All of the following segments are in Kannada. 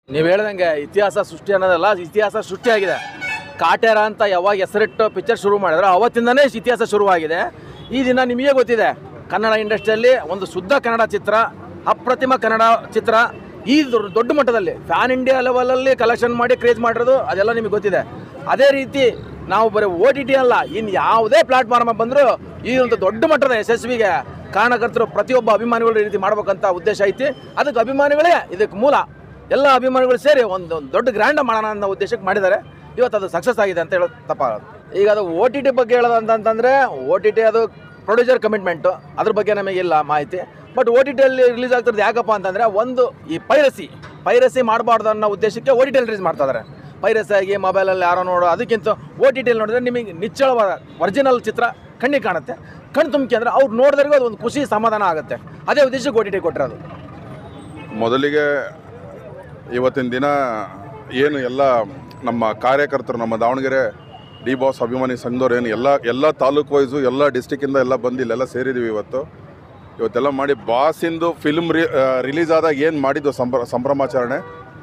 ನೀವು ಹೇಳ್ದಂಗೆ ಇತಿಹಾಸ ಸೃಷ್ಟಿ ಅನ್ನೋದಲ್ಲ ಇತಿಹಾಸ ಸೃಷ್ಟಿಯಾಗಿದೆ ಕಾಟೇರ ಅಂತ ಯಾವಾಗ ಹೆಸರಿಟ್ಟು ಪಿಕ್ಚರ್ ಶುರು ಮಾಡಿದ್ರು ಅವತ್ತಿಂದನೇ ಇತಿಹಾಸ ಶುರುವಾಗಿದೆ ಈ ದಿನ ನಿಮಗೆ ಗೊತ್ತಿದೆ ಕನ್ನಡ ಇಂಡಸ್ಟ್ರಿಯಲ್ಲಿ ಒಂದು ಶುದ್ಧ ಕನ್ನಡ ಚಿತ್ರ ಅಪ್ರತಿಮ ಕನ್ನಡ ಚಿತ್ರ ಈ ದೊಡ್ಡ ದೊಡ್ಡ ಮಟ್ಟದಲ್ಲಿ ಫ್ಯಾನ್ ಇಂಡಿಯಾ ಲೆವೆಲಲ್ಲಿ ಕಲೆಕ್ಷನ್ ಮಾಡಿ ಕ್ರೇಜ್ ಮಾಡಿರೋದು ಅದೆಲ್ಲ ನಿಮಗೆ ಗೊತ್ತಿದೆ ಅದೇ ರೀತಿ ನಾವು ಬರೀ ಓ ಟಿ ಟಿ ಅಲ್ಲ ಇನ್ನು ಯಾವುದೇ ಪ್ಲಾಟ್ಫಾರ್ಮ್ ಬಂದರೂ ಈ ಒಂದು ದೊಡ್ಡ ಮಟ್ಟದ ಯಶಸ್ವಿಗೆ ಕಾರಣಕರ್ತರು ಪ್ರತಿಯೊಬ್ಬ ಅಭಿಮಾನಿಗಳು ಈ ರೀತಿ ಮಾಡ್ಬೇಕಂತ ಉದ್ದೇಶ ಐತಿ ಅದಕ್ಕೆ ಅಭಿಮಾನಿಗಳೇ ಇದಕ್ಕೆ ಮೂಲ ಎಲ್ಲ ಅಭಿಮಾನಿಗಳು ಸೇರಿ ಒಂದು ಒಂದು ದೊಡ್ಡ ಗ್ರ್ಯಾಂಡ್ ಮಾಡೋಣ ಅನ್ನೋ ಉದ್ದೇಶಕ್ಕೆ ಮಾಡಿದ್ದಾರೆ ಇವತ್ತು ಅದು ಸಕ್ಸಸ್ ಆಗಿದೆ ಅಂತ ಹೇಳೋದು ತಪ್ಪಾಗದು ಈಗ ಅದು ಓ ಟಿ ಟಿ ಬಗ್ಗೆ ಹೇಳೋದಂತಂತಂದರೆ ಓ ಟಿ ಟಿ ಅದು ಪ್ರೊಡ್ಯೂಸರ್ ಕಮಿಟ್ಮೆಂಟು ಅದ್ರ ಬಗ್ಗೆ ನಮಗಿಲ್ಲ ಮಾಹಿತಿ ಬಟ್ ಓ ಟಿ ಟಿಯಲ್ಲಿ ರಿಲೀಸ್ ಆಗ್ತಿರೋದು ಯಾಕಪ್ಪ ಅಂತಂದರೆ ಒಂದು ಈ ಪೈರಸಿ ಪೈರಸಿ ಮಾಡಬಾರ್ದು ಅನ್ನೋ ಉದ್ದೇಶಕ್ಕೆ ಓ ಟಿ ಟಿಯಲ್ಲಿ ರಿಲೀಸ್ ಮಾಡ್ತಾ ಇದ್ದಾರೆ ಪೈರಸಿ ಆಗಿ ಮೊಬೈಲಲ್ಲಿ ಯಾರೋ ನೋಡೋ ಅದಕ್ಕಿಂತ ಓ ಟಿ ಟಿಯಲ್ಲಿ ನೋಡಿದ್ರೆ ನಿಮಗೆ ನಿಚ್ಚಳವಾದ ಒರಿಜಿನಲ್ ಚಿತ್ರ ಕಣ್ಣಿಗೆ ಕಾಣುತ್ತೆ ಕಣ್ಣು ತುಂಬಿಕೆ ಅಂದರೆ ಅವ್ರು ನೋಡಿದ್ರಿಗೂ ಅದು ಒಂದು ಖುಷಿ ಸಮಾಧಾನ ಆಗುತ್ತೆ ಅದೇ ಉದ್ದೇಶಕ್ಕೆ ಓ ಟಿ ಟಿ ಕೊಟ್ಟಿರೋದು ಮೊದಲಿಗೆ ಇವತ್ತಿನ ದಿನ ಏನು ಎಲ್ಲ ನಮ್ಮ ಕಾರ್ಯಕರ್ತರು ನಮ್ಮ ದಾವಣಗೆರೆ ಡಿ ಬಾಸ್ ಅಭಿಮಾನಿ ಸಂಘದವ್ರು ಏನು ಎಲ್ಲ ಎಲ್ಲ ತಾಲೂಕು ವೈಸು ಎಲ್ಲ ಡಿಸ್ಟಿಕ್ಕಿಂದ ಎಲ್ಲ ಬಂದು ಇಲ್ಲೆಲ್ಲ ಸೇರಿದ್ದೀವಿ ಇವತ್ತು ಇವತ್ತೆಲ್ಲ ಮಾಡಿ ಬಾಸಿಂದು ಫಿಲ್ಮ್ ರಿ ರಿಲೀಸ್ ಆದಾಗ ಏನು ಮಾಡಿದ್ದು ಸಂಭ್ರ ಸಂಭ್ರಮಾಚರಣೆ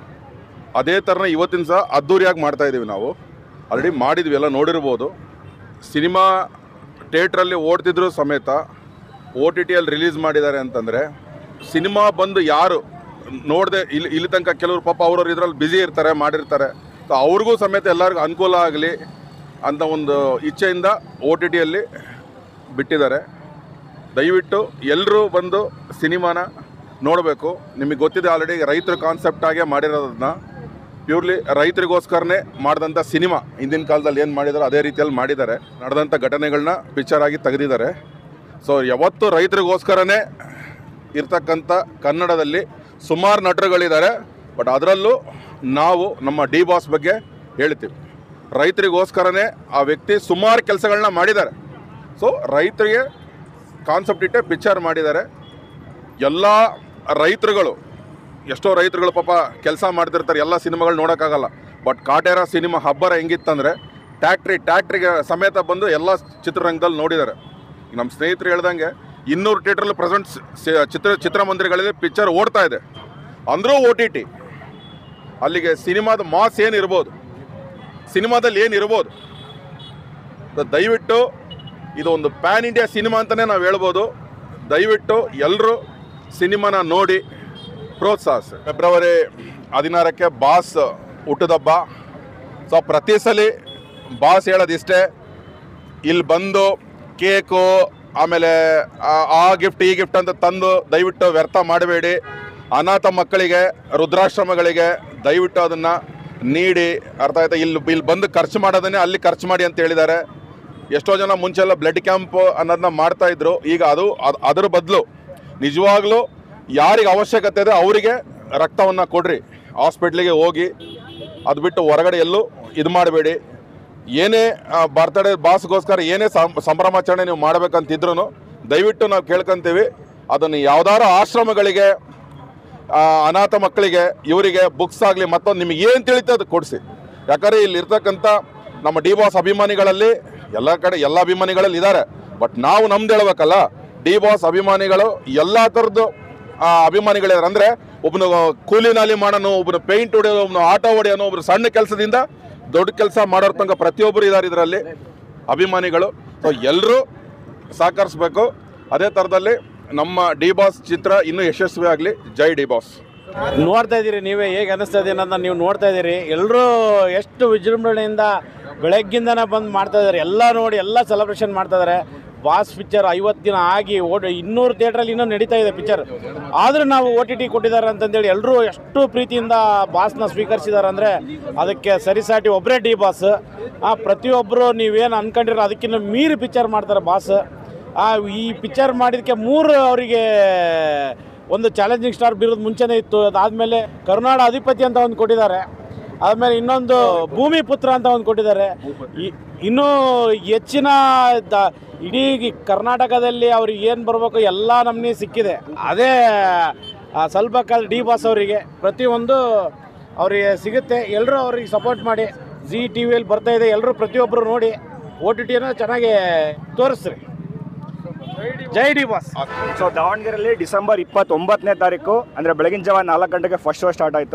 ಅದೇ ಥರನೇ ಇವತ್ತಿನ ಸಹ ಅದ್ದೂರಿಯಾಗಿ ಮಾಡ್ತಾ ಇದ್ದೀವಿ ನಾವು ಆಲ್ರೆಡಿ ಮಾಡಿದ್ವಿ ಎಲ್ಲ ನೋಡಿರ್ಬೋದು ಸಿನಿಮಾ ಥಿಯೇಟ್ರಲ್ಲಿ ಓಡ್ತಿದ್ರು ಸಮೇತ ಓ ಟಿ ಟಿಯಲ್ಲಿ ರಿಲೀಸ್ ಮಾಡಿದ್ದಾರೆ ಅಂತಂದರೆ ಸಿನಿಮಾ ಬಂದು ಯಾರು ನೋಡದೆ ಇಲ್ಲಿ ಇಲ್ಲಿ ತನಕ ಕೆಲವರು ಪಾಪ ಅವ್ರವ್ರು ಇದ್ರಲ್ಲಿ ಬ್ಯುಸಿ ಇರ್ತಾರೆ ಮಾಡಿರ್ತಾರೆ ಸೊ ಅವ್ರಿಗೂ ಸಮೇತ ಎಲ್ಲರಿಗೂ ಅನುಕೂಲ ಆಗಲಿ ಅಂತ ಒಂದು ಇಚ್ಛೆಯಿಂದ ಓ ಟಿ ಟಿಯಲ್ಲಿ ಬಿಟ್ಟಿದ್ದಾರೆ ದಯವಿಟ್ಟು ಎಲ್ಲರೂ ಬಂದು ಸಿನಿಮಾನ ನೋಡಬೇಕು ನಿಮಗೆ ಗೊತ್ತಿದೆ ಆಲ್ರೆಡಿ ರೈತರ ಕಾನ್ಸೆಪ್ಟ್ ಆಗೇ ಮಾಡಿರೋದನ್ನ ಪ್ಯೂರ್ಲಿ ರೈತರಿಗೋಸ್ಕರನೇ ಮಾಡಿದಂಥ ಸಿನಿಮಾ ಹಿಂದಿನ ಕಾಲದಲ್ಲಿ ಏನು ಮಾಡಿದಾರೋ ಅದೇ ರೀತಿಯಲ್ಲಿ ಮಾಡಿದ್ದಾರೆ ನಡೆದಂಥ ಘಟನೆಗಳನ್ನ ಪಿಕ್ಚರ್ ಆಗಿ ತೆಗೆದಿದ್ದಾರೆ ಸೊ ಯಾವತ್ತು ರೈತರಿಗೋಸ್ಕರನೇ ಇರ್ತಕ್ಕಂಥ ಕನ್ನಡದಲ್ಲಿ ಸುಮಾರು ನಟರುಗಳಿದ್ದಾರೆ ಬಟ್ ಅದರಲ್ಲೂ ನಾವು ನಮ್ಮ ಡಿ ಬಾಸ್ ಬಗ್ಗೆ ಹೇಳ್ತೀವಿ ರೈತರಿಗೋಸ್ಕರನೇ ಆ ವ್ಯಕ್ತಿ ಸುಮಾರು ಕೆಲಸಗಳನ್ನ ಮಾಡಿದ್ದಾರೆ ಸೊ ರೈತರಿಗೆ ಕಾನ್ಸೆಪ್ಟ್ ಇಟ್ಟೆ ಪಿಕ್ಚರ್ ಮಾಡಿದ್ದಾರೆ ಎಲ್ಲ ರೈತರುಗಳು ಎಷ್ಟೋ ರೈತರುಗಳು ಪಾಪ ಕೆಲಸ ಮಾಡ್ತಿರ್ತಾರೆ ಎಲ್ಲ ಸಿನಿಮಾಗಳು ನೋಡೋಕ್ಕಾಗಲ್ಲ ಬಟ್ ಕಾಟೇರ ಸಿನಿಮಾ ಹಬ್ಬರ ಹೆಂಗಿತ್ತಂದರೆ ಟ್ಯಾಕ್ಟ್ರಿ ಟ್ಯಾಕ್ಟ್ರಿಗೆ ಸಮೇತ ಬಂದು ಎಲ್ಲ ಚಿತ್ರರಂಗದಲ್ಲಿ ನೋಡಿದ್ದಾರೆ ಈಗ ನಮ್ಮ ಸ್ನೇಹಿತರು ಹೇಳ್ದಂಗೆ ಇನ್ನೂರು ಥಿಯೇಟ್ರಲ್ಲಿ ಪ್ರೆಸೆಂಟ್ ಚಿತ್ರ ಚಿತ್ರಮಂದಿರಗಳಲ್ಲಿ ಪಿಕ್ಚರ್ ಓಡ್ತಾ ಇದೆ ಅಂದರೂ ಓ ಟಿ ಟಿ ಅಲ್ಲಿಗೆ ಸಿನಿಮಾದ ಮಾಸ್ ಏನಿರ್ಬೋದು ಸಿನಿಮಾದಲ್ಲಿ ಏನಿರ್ಬೋದು ದ- ದಯವಿಟ್ಟು ಇದು ಒಂದು ಪ್ಯಾನ್ ಇಂಡಿಯಾ ಸಿನಿಮಾ ಅಂತಲೇ ನಾವು ಹೇಳ್ಬೋದು ದಯವಿಟ್ಟು ಎಲ್ಲರೂ ಸಿನಿಮಾನ ನೋಡಿ ಪ್ರೋತ್ಸಾಹಿಸಿ ಫೆಬ್ರವರಿ ಹದಿನಾರಕ್ಕೆ ಬಾಸ್ ಹುಟ್ಟದಬ್ಬ ಸೊ ಪ್ರತಿ ಸಲ ಬಾಸ್ ಹೇಳೋದಿಷ್ಟೇ ಇಲ್ಲಿ ಬಂದು ಕೇಕು ಆಮೇಲೆ ಆ- ಆ ಗಿಫ್ಟ್ ಈ ಗಿಫ್ಟ್ ಅಂತ ತಂದು ದಯವಿಟ್ಟು ವ್ಯರ್ಥ ಮಾಡಬೇಡಿ ಅನಾಥ ಮಕ್ಕಳಿಗೆ ವೃದ್ಧಾಶ್ರಮಗಳಿಗೆ ದಯವಿಟ್ಟು ಅದನ್ನು ನೀಡಿ ಅರ್ಥ ಆಯ್ತಾ ಇಲ್ಲಿ ಇಲ್ಲಿ ಬಂದು ಖರ್ಚು ಮಾಡೋದನ್ನೇ ಅಲ್ಲಿ ಖರ್ಚು ಮಾಡಿ ಅಂತ ಹೇಳಿದ್ದಾರೆ ಎಷ್ಟೋ ಜನ ಮುಂಚೆಲ್ಲ ಬ್ಲಡ್ ಕ್ಯಾಂಪ್ ಅನ್ನೋದನ್ನ ಮಾಡ್ತಾ ಇದ್ರು ಈಗ ಅದು ಅದ್- ಅದರ ಬದಲು ನಿಜವಾಗ್ಲೂ ಯಾರಿಗೆ ಅವಶ್ಯಕತೆ ಇದೆ ಅವರಿಗೆ ರಕ್ತವನ್ನು ಕೊಡ್ರಿ ಹಾಸ್ಪಿಟ್ಲಿಗೆ ಹೋಗಿ ಅದು ಬಿಟ್ಟು ಹೊರಗಡೆ ಎಲ್ಲೂ ಇದು ಮಾಡಬೇಡಿ ಏನೇ ಬರ್ತಡೇ ಬಾಸ್ಗೋಸ್ಕರ ಏನೇ ಸಂ- ಸಂಭ್ರಮಾಚರಣೆ ನೀವು ಮಾಡ್ಬೇಕಂತಿದ್ರು ದಯವಿಟ್ಟು ನಾವು ಕೇಳ್ಕೊಂತೀವಿ ಅದನ್ನು ಯಾವ್ದಾರು ಆಶ್ರಮಗಳಿಗೆ ಆ, ಅನಾಥ ಮಕ್ಕಳಿಗೆ ಇವರಿಗೆ ಬುಕ್ಸ್ ಆಗಲಿ ಮತ್ತೊಂದು ನಿಮಗೆ ಏನು ತಿಳಿತದೆ ಅದು ಕೊಡಿಸಿ ಯಾಕಂದರೆ ಇಲ್ಲಿ ಇರ್ತಕ್ಕಂಥ ನಮ್ಮ ಡಿ ಬಾಸ್ ಅಭಿಮಾನಿಗಳಲ್ಲಿ ಎಲ್ಲ ಕಡೆ ಎಲ್ಲ ಅಭಿಮಾನಿಗಳಲ್ಲಿ ಇದ್ದಾರೆ ಬಟ್ ನಾವು ನಮ್ದು ಹೇಳ್ಬೇಕಲ್ಲ ಡಿ ಬಾಸ್ ಅಭಿಮಾನಿಗಳು ಎಲ್ಲ ಥರದ್ದು ಅಭಿಮಾನಿಗಳಿದ್ದಾರೆ ಅಂದರೆ ಒಬ್ಬನು ಕೂಲಿ ನಾಲಿ ಮಾಡೋನು ಒಬ್ಬನು ಪೇಂಟ್ ಹೊಡೆಯೋನು ಒಬ್ಬನು ಆಟೋ ಹೊಡೆಯೋನು ಒಬ್ಬರು ಸಣ್ಣ ಕೆಲಸದಿಂದ ದೊಡ್ಡ ಕೆಲಸ ಮಾಡೋರ್ ತನಕ ಪ್ರತಿಯೊಬ್ಬರು ಇದ್ದಾರೆ ಇದರಲ್ಲಿ ಅಭಿಮಾನಿಗಳು ಸೊ ಎಲ್ಲರೂ ಸಹಕರಿಸ್ಬೇಕು ಅದೇ ಥರದಲ್ಲಿ ನಮ್ಮ ಡಿ ಬಾಸ್ ಚಿತ್ರ ಇನ್ನೂ ಯಶಸ್ವಿ ಆಗಲಿ ಜೈ ಡಿ ಬಾಸ್ ನೋಡ್ತಾ ಇದ್ದೀರಿ ನೀವೇ ಹೇಗೆ ಅನಿಸ್ತಾ ಇದೆ ಅನ್ನೋದನ್ನ ನೀವು ನೋಡ್ತಾ ಇದ್ದೀರಿ ಎಲ್ಲರೂ ಎಷ್ಟು ವಿಜೃಂಭಣೆಯಿಂದ ಬೆಳಗ್ಗಿಂದನೇ ಬಂದು ಮಾಡ್ತಾ ಇದ್ದಾರೆ ಎಲ್ಲ ನೋಡಿ ಎಲ್ಲ ಸೆಲೆಬ್ರೇಷನ್ ಮಾಡ್ತಾ ಇದ್ದಾರೆ ಬಾಸ್ ಪಿಕ್ಚರ್ ಐವತ್ತು ದಿನ ಆಗಿ ಓಡಿ ಇನ್ನೂರು ಥಿಯೇಟ್ರಲ್ಲಿ ಇನ್ನೂ ನಡೀತಾ ಇದೆ ಪಿಕ್ಚರ್ ಆದರೂ ನಾವು ಓ ಟಿ ಟಿ ಕೊಟ್ಟಿದ್ದಾರೆ ಅಂತಂದೇಳಿ ಎಲ್ಲರೂ ಎಷ್ಟು ಪ್ರೀತಿಯಿಂದ ಬಾಸ್ನ ಸ್ವೀಕರಿಸಿದ್ದಾರೆ ಅಂದರೆ ಅದಕ್ಕೆ ಸರಿಸಾಟಿ ಒಬ್ಬರೇ ಡಿ ಬಾಸ್ ಪ್ರತಿಯೊಬ್ಬರು ನೀವೇನು ಅನ್ಕೊಂಡಿರೋ ಅದಕ್ಕಿಂತ ಮೀರಿ ಪಿಕ್ಚರ್ ಮಾಡ್ತಾರೆ ಬಾಸ್ ಆ, ಈ ಪಿಕ್ಚರ್ ಮಾಡಿದಕ್ಕೆ ಮೂರು ಅವರಿಗೆ ಒಂದು ಚಾಲೆಂಜಿಂಗ್ ಸ್ಟಾರ್ ಬಿರೋದು ಮುಂಚೆನೇ ಇತ್ತು ಅದಾದಮೇಲೆ ಕರುನಾಡ ಅಧಿಪತಿ ಅಂತ ಒಂದು ಕೊಟ್ಟಿದ್ದಾರೆ ಆದಮೇಲೆ ಇನ್ನೊಂದು ಭೂಮಿ ಪುತ್ರ ಅಂತ ಒಂದು ಕೊಟ್ಟಿದ್ದಾರೆ ಇ- ಇನ್ನೂ ಹೆಚ್ಚಿನ ದ- ಇಡೀ ಕರ್ನಾಟಕದಲ್ಲಿ ಅವ್ರಿಗೆ ಏನು ಬರಬೇಕು ಎಲ್ಲ ನಮ್ಮನೆ ಸಿಕ್ಕಿದೆ ಅದೇ ಆ, ಸ್ವಲ್ಪ ಕಾಲ ಡಿ ಬಾಸ್ ಅವರಿಗೆ ಪ್ರತಿಯೊಂದು ಅವರಿಗೆ ಸಿಗುತ್ತೆ ಎಲ್ಲರೂ ಅವ್ರಿಗೆ ಸಪೋರ್ಟ್ ಮಾಡಿ ಜಿ ಟಿ ವಿಯಲ್ಲಿ ಬರ್ತಾ ಇದೆ ಎಲ್ಲರೂ ಪ್ರತಿಯೊಬ್ಬರು ನೋಡಿ ಓ ಟಿ ಟಿನ ಚೆನ್ನಾಗಿ ತೋರಿಸ್ರಿ ಜೈ ಡಿ ಬಾಸ್ ಸೊ ದಾವಣಗೆರೆಯಲ್ಲಿ ಡಿಸೆಂಬರ್ ಇಪ್ಪತ್ತೊಂಬತ್ತನೇ ತಾರೀಕು ಅಂದರೆ ಬೆಳಗಿನ ಜಾವ ನಾಲ್ಕು ಗಂಟೆಗೆ ಫಸ್ಟ್ ಶೋ ಸ್ಟಾರ್ಟ್ ಆಯಿತು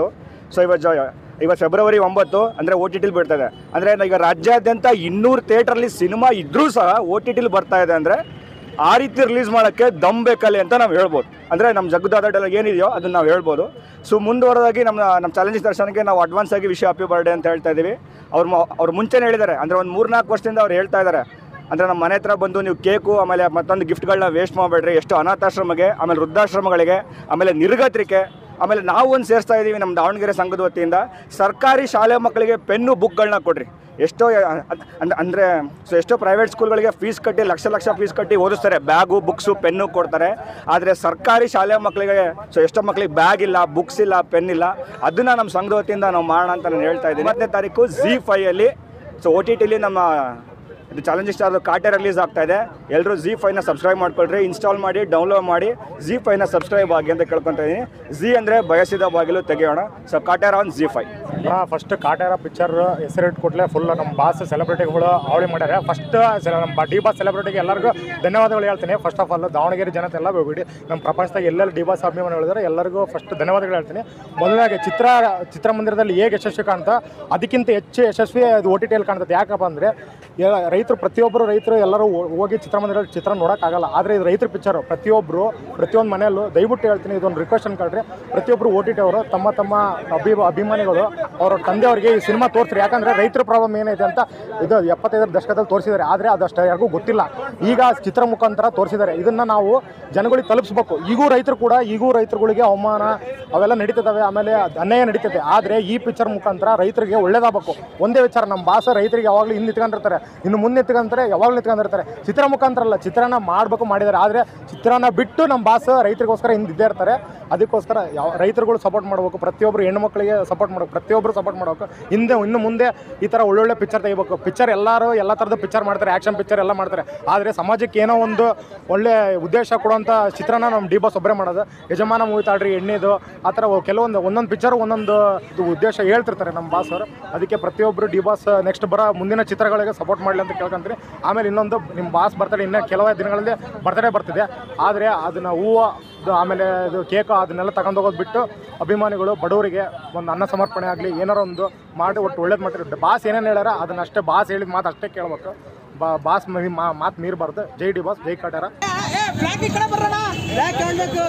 ಸೊ ಇವತ್ತು ಜ- ಇವತ್ತು ಫೆಬ್ರವರಿ ಒಂಬತ್ತು ಅಂದರೆ ಓ ಟಿ ಟಿಲಿ ಬಿಡ್ತಾ ಇದೆ ಅಂದರೆ ಈಗ ರಾಜ್ಯಾದ್ಯಂತ ಇನ್ನೂರು ಥಿಯೇಟ್ರಲ್ಲಿ ಸಿನಿಮಾ ಇದ್ರೂ ಸಹ ಓ ಟಿ ಟಿಲಿ ಬರ್ತಾ ಇದೆ ಅಂದರೆ ಆ ರೀತಿ ರಿಲೀಸ್ ಮಾಡೋಕ್ಕೆ ದಮ್ ಬೇಕಲ್ಲಿ ಅಂತ ನಾವು ಹೇಳ್ಬೋದು ಅಂದರೆ ನಮ್ಮ ಜಗ್ಗದಾದ ಡೈಲಾಗ್ ಏನಿದೆಯೋ ಅದನ್ನು ನಾವು ಹೇಳ್ಬೋದು ಸೊ ಮುಂದುವರೆದಾಗಿ ನಮ್ಮ ನಮ್ಮ ಚಾಲೆಂಜ್ ದರ್ಶನಕ್ಕೆ ನಾವು ಅಡ್ವಾನ್ಸ್ ಆಗಿ ವಿಷಯ ಹ್ಯಾಪಿ ಬರ್ಡೇ ಅಂತ ಹೇಳ್ತಾ ಇದ್ದೀವಿ ಅವ್ರು ಮ- ಅವ್ರು ಮುಂಚೆನೇ ಹೇಳಿದ್ದಾರೆ ಅಂದರೆ ಒಂದು ಮೂರ್ನಾಲ್ಕು ವರ್ಷದಿಂದ ಅವ್ರು ಹೇಳ್ತಾ ಇದ್ದಾರೆ ಅಂದರೆ ನಮ್ಮ ಮನೆ ಹತ್ರ ಬಂದು ನೀವು ಕೇಕು ಆಮೇಲೆ ಮತ್ತೊಂದು ಗಿಫ್ಟ್ಗಳನ್ನ ವೇಸ್ಟ್ ಮಾಡಬೇಡ್ರಿ ಎಷ್ಟು ಅನಾಥಾಶ್ರಮಕ್ಕೆ ಆಮೇಲೆ ವೃದ್ಧಾಶ್ರಮಗಳಿಗೆ ಆಮೇಲೆ ನಿರ್ಗತ್ರಿಕೆ ಆಮೇಲೆ ನಾವು ಒಂದು ಸೇರಿಸ್ತಾ ಇದ್ದೀವಿ ನಮ್ಮ ದಾವಣಗೆರೆ ಸಂಘದ ವತಿಯಿಂದ ಸರ್ಕಾರಿ ಶಾಲೆ ಮಕ್ಕಳಿಗೆ ಪೆನ್ನು ಬುಕ್ಗಳನ್ನ ಕೊಡ್ರಿ ಎಷ್ಟೋ ಅಂದ್- ಅಂದರೆ ಸೊ ಎಷ್ಟೋ ಪ್ರೈವೇಟ್ ಸ್ಕೂಲ್ಗಳಿಗೆ ಫೀಸ್ ಕಟ್ಟಿ ಲಕ್ಷ ಲಕ್ಷ ಫೀಸ್ ಕಟ್ಟಿ ಓದಿಸ್ತಾರೆ ಬ್ಯಾಗು ಬುಕ್ಸು ಪೆನ್ನು ಕೊಡ್ತಾರೆ ಆದರೆ ಸರ್ಕಾರಿ ಶಾಲೆ ಮಕ್ಕಳಿಗೆ ಸೊ ಎಷ್ಟೋ ಮಕ್ಕಳಿಗೆ ಬ್ಯಾಗ್ ಇಲ್ಲ ಬುಕ್ಸ್ ಇಲ್ಲ ಪೆನ್ ಇಲ್ಲ ಅದನ್ನು ನಮ್ಮ ಸಂಘದ ವತಿಯಿಂದ ನಾವು ಮಾಡೋಣ ಅಂತ ನಾನು ಹೇಳ್ತಾ ಇದ್ದೀನಿ ಹತ್ತನೇ ತಾರೀಕು ಜಿ ಫೈಯಲ್ಲಿ ಸೊ ಓ ಟಿ ಟಿಲಿ ನಮ್ಮ ಇದು ಚಾಲೆಂಜಿಂಗ್ ಸ್ಟಾರ್ ಕಾಟೆ ರಿಲೀಸ್ ಆಗ್ತಾ ಇದೆ ಎಲ್ಲರೂ ಜಿ ಫೈವ್ನ ಸಬ್ಸ್ಕ್ರೈಬ್ ಮಾಡ್ಕೊಳ್ರಿ ಇನ್ಸ್ಟಾಲ್ ಮಾಡಿ ಡೌನ್ಲೋಡ್ ಮಾಡಿ ಜಿ ಫೈವ್ನ ಸಬ್ಸ್ಕ್ರೈಬ್ ಆಗಿ ಅಂತ ಕೇಳ್ಕೊತಾ ಇದ್ದೀನಿ ಜಿ ಅಂದರೆ ಬಯಸಿದ ಬಾಗಿಲು ತೆಗೆಯೋಣ so Kaatera on Zee five first Kaatera picture ಹೆಸರಿಟ್ಟು ಕೊಟ್ಲೆ ಫುಲ್ ನಮ್ಮ ಬಾಸ್ ಸೆಲೆಬ್ರಿಟಿಗಳು ಅವಳಿ ಮಾಡ್ಯಾರ ಫಸ್ಟ್ ನಮ್ಮ ಡಿ ಬಾಸ್ ಸೆಲೆಬ್ರಿಟಿಗೆ ಎಲ್ಲರಿಗೂ ಧನ್ಯವಾದಗಳು ಹೇಳ್ತೀನಿ ಫಸ್ಟ್ ಆಫ್ ಆಲ್ ದಾವಣಗೆರೆ ಜನತೆ ಎಲ್ಲ ಬಿಡಿ ನಮ್ಮ ಪ್ರಪಂಚದಾಗ ಎಲ್ಲೆಲ್ಲಿ ಡಿ ಬಾಸ್ ಅಭಿಮಾನ ಹೇಳಿದ್ರೆ ಎಲ್ಲರಿಗೂ ಫಸ್ಟ್ ಧನ್ಯವಾದಗಳು ಹೇಳ್ತೀನಿ ಮೊದಲಾಗಿ ಚಿತ್ರ ಚಿತ್ರಮಂದಿರದಲ್ಲಿ ಹೇಗೆ ಯಶಸ್ವಿ ಕಾಣ್ತಾ ಅದಕ್ಕಿಂತ ಹೆಚ್ಚು ಯಶಸ್ವಿ ಅದು ಓ ಟಿ ಟಿಯಲ್ಲಿ ಕಾಣ್ತದೆ ಯಾಕಪ್ಪ ಅಂದರೆ ರೈತರು ಪ್ರತಿಯೊಬ್ಬರು ರೈತರು ಎಲ್ಲರೂ ಹೋ- ಹೋಗಿ ಚಿತ್ರಮಂದಿರದಲ್ಲಿ ಚಿತ್ರ ನೋಡೋಕ್ಕಾಗಲ್ಲ ಆದರೆ ಇದು ರೈತರ ಪಿಕ್ಚರು ಪ್ರತಿಯೊಬ್ಬರು ಪ್ರತಿಯೊಂದು ಮನೆಯಲ್ಲೂ ದಯವಿಟ್ಟು ಹೇಳ್ತೀನಿ ಇದೊಂದು ರಿಕ್ವೆಸ್ಟ್ ಅನ್ಕೊಳ್ರಿ ಪ್ರತಿಯೊಬ್ಬರು ಓ ಟಿ ಟಿ ಅವರು ತಮ್ಮ ತಮ್ಮ ಅಭಿ ಅಭಿಮಾನಿಗಳು ಅವರ ತಂದೆಯವರಿಗೆ ಈ ಸಿನಿಮಾ ತೋರಿಸ್ರಿ ಯಾಕಂದರೆ ರೈತರ ಪ್ರಾಬ್ಲಮ್ ಏನಿದೆ ಅಂತ ಇದು ಎಪ್ಪತ್ತೈದರ ದಶಕದಲ್ಲಿ ತೋರಿಸಿದ್ದಾರೆ ಆದರೆ ಅದಷ್ಟು ಯಾರಿಗೂ ಗೊತ್ತಿಲ್ಲ ಈಗ ಚಿತ್ರ ಮುಖಾಂತರ ತೋರಿಸಿದ್ದಾರೆ ಇದನ್ನು ನಾವು ಜನಗಳಿಗೆ ತಲುಪಿಸ್ಬೇಕು ಈಗೂ ರೈತರು ಕೂಡ ಈಗೂ ರೈತರುಗಳಿಗೆ ಅವಮಾನ ಅವೆಲ್ಲ ನಡೀತಿದ್ದಾವೆ ಆಮೇಲೆ ಅನ್ಯಾಯ ನಡೀತದೆ ಆದರೆ ಈ ಪಿಕ್ಚರ್ ಮುಖಾಂತರ ರೈತರಿಗೆ ಒಳ್ಳೇದಾಗಬೇಕು ಒಂದೇ ವಿಚಾರ ನಮ್ಮ ಭಾಷೆ ರೈತರಿಗೆ ಯಾವಾಗಲೂ ಹಿಂದೆ ಇಟ್ಕೊಂಡಿರ್ತಾರೆ ಇನ್ನು ಮುಂದೆ ಇಟ್ಕೊಂತಾರೆ ಯಾವಾಗಲೂ ಇಟ್ಕೊಂಡಿರ್ತಾರೆ ಚಿತ್ರ ಮುಖಾಂತರ ಅಲ್ಲ ಚಿತ್ರನ ಮಾಡಬೇಕು ಮಾಡಿದ್ದಾರೆ ಆದರೆ ಚಿತ್ರನ ಬಿಟ್ಟು ನಮ್ಮ ಭಾಷೆ ರೈತರಿಗೋಸ್ಕರ ಹಿಂದೆ ಇದ್ದೇ ಇರ್ತಾರೆ ಅದಕ್ಕೋಸ್ಕರ ಯಾವ ರೈತರುಗಳು ಸಪೋರ್ಟ್ ಮಾಡಬೇಕು ಪ್ರತಿಯೊಬ್ಬರು ಹೆಣ್ಣು ಮಕ್ಕಳಿಗೆ ಸಪೋರ್ಟ್ ಮಾಡಬೇಕು ಪ್ರತಿಯೊಬ್ಬರು ಸಪೋರ್ಟ್ ಮಾಡಬೇಕು ಹಿಂದೆ ಇನ್ನು ಮುಂದೆ ಈ ಥರ ಒಳ್ಳೊಳ್ಳೆ ಪಿಕ್ಚರ್ ತೆಗಿಬೇಕು ಪಿಕ್ಚರ್ ಎಲ್ಲರೂ ಎಲ್ಲ ಥರದ ಪಿಕ್ಚರ್ ಮಾಡ್ತಾರೆ ಆ್ಯಕ್ಷನ್ ಪಿಕ್ಚರ್ ಎಲ್ಲ ಮಾಡ್ತಾರೆ ಆದರೆ ಸಮಾಜಕ್ಕೆ ಏನೋ ಒಂದು ಒಳ್ಳೆ ಉದ್ದೇಶ ಕೊಡುವಂಥ ಚಿತ್ರನ ನಮ್ಮ ಡಿ ಬಾಸ್ ಒಬ್ಬರೇ ಮಾಡೋದು ಯಜಮಾನ ಮೂವಿ ತಾಡ್ರಿ ಎಣ್ಣೆದು ಆ ಥರ ಕೆಲವೊಂದು ಒಂದೊಂದು ಪಿಕ್ಚರ್ ಒಂದೊಂದು ಇದು ಉದ್ದೇಶ ಹೇಳ್ತಿರ್ತಾರೆ ನಮ್ಮ ಬಾಸ್ ಅವರು ಅದಕ್ಕೆ ಪ್ರತಿಯೊಬ್ಬರು ಡಿ ಬಾಸ್ ನೆಕ್ಸ್ಟ್ ಬರೋ ಮುಂದಿನ ಚಿತ್ರಗಳಿಗೆ ಸಪೋರ್ಟ್ ಮಾಡಲಿ ಅಂತ ಕೇಳ್ಕೊಂತೀನಿ ಆಮೇಲೆ ಇನ್ನೊಂದು ನಿಮ್ಮ ಬಾಸ್ ಬರ್ತಡೇ ಇನ್ನೂ ಕೆಲವೇ ದಿನಗಳಲ್ಲಿ ಬರ್ತಡೇ ಬರ್ತಿದೆ ಆದರೆ ಅದನ್ನು ಹೂವು ಇದು ಆಮೇಲೆ ಇದು ಕೇಕು ಅದನ್ನೆಲ್ಲ ತಗೊಂಡು ಹೋಗೋದು ಬಿಟ್ಟು ಅಭಿಮಾನಿಗಳು ಬಡವರಿಗೆ ಒಂದು ಅನ್ನ ಸಮರ್ಪಣೆ ಆಗಲಿ ಏನಾರ ಒಂದು ಮಾಡಿ ಒಟ್ಟು ಒಳ್ಳೇದು ಮಾಡ್ತಾರೆ ಬಾಸ್ ಏನೇನು ಹೇಳ್ಯಾರ ಅದನ್ನ ಅಷ್ಟೇ ಬಾಸ್ ಹೇಳಿದ ಮಾತು ಅಷ್ಟೇ ಕೇಳಬೇಕು ಬಾ ಬಾಸ್ ಮಾತು ಮೀರಬಾರ್ದು ಜೈ ಡಿ ಬಾಸ್ ಜೈ ಕಾಟ್ಯಾರ ಬ್ಲಾಕ್ ಈ ಕಡೆ ಬರೋಣ ಬ್ಲಾಕ್ ಕಾಣ್ಬೇಕು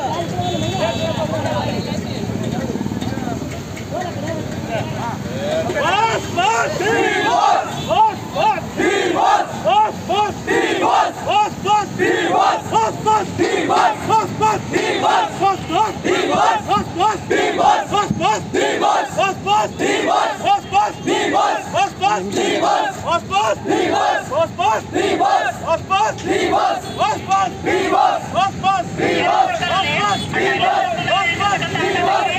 Divas!